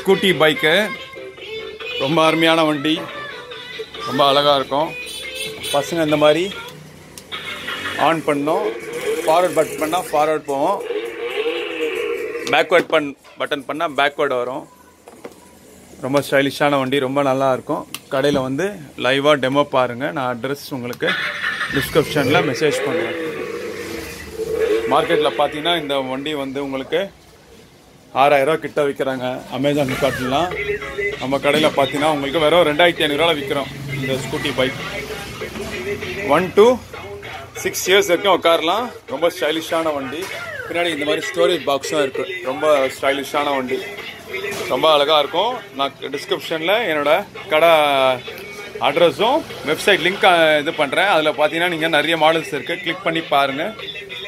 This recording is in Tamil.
ஸ்கூட்டி பைக்கு ரொம்ப அருமையான வண்டி ரொம்ப அழகாக இருக்கும் பசங்க இந்த மாதிரி ஆன் பண்ணோம் ஃபார்வர்ட் பட்டன் பண்ணால் ஃபார்வர்ட் போவோம் பேக்வேர்ட் பண் பட்டன் பண்ணால் பேக்வேர்டு வரும் ரொம்ப ஸ்டைலிஷான வண்டி ரொம்ப நல்லா இருக்கும் கடையில் வந்து லைவாக டெமோ பாருங்கள் நான் அட்ரஸ் உங்களுக்கு டிஸ்கிரிப்ஷனில் மெசேஜ் பண்ணுறேன் மார்க்கெட்டில் பார்த்தீங்கன்னா இந்த வண்டி வந்து உங்களுக்கு ஆறாயிரரூவா கிட்ட விற்கிறாங்க அமேசான் ஃப்ளிப்கார்ட்லாம் நம்ம கடையில் பார்த்தீங்கன்னா உங்களுக்கு வெறும் ரெண்டாயிரத்தி ஐநூறுரூவா விற்கிறோம் இந்த scooty bike one two six years வரைக்கும் உட்காரலாம் ரொம்ப ஸ்டைலிஷான வண்டி பின்னாடி இந்த மாதிரி ஸ்டோரேஜ் பாக்ஸும் இருக்குது ரொம்ப ஸ்டைலிஷான வண்டி ரொம்ப அழகாக இருக்கும் நான் டிஸ்கிரிப்ஷனில் என்னோட கடை அட்ரஸும் வெப்சைட் லிங்க் இது பண்ணுறேன் அதில் பார்த்தீங்கன்னா நீங்கள் நிறைய மாடல்ஸ் இருக்குது கிளிக் பண்ணி பாருங்கள்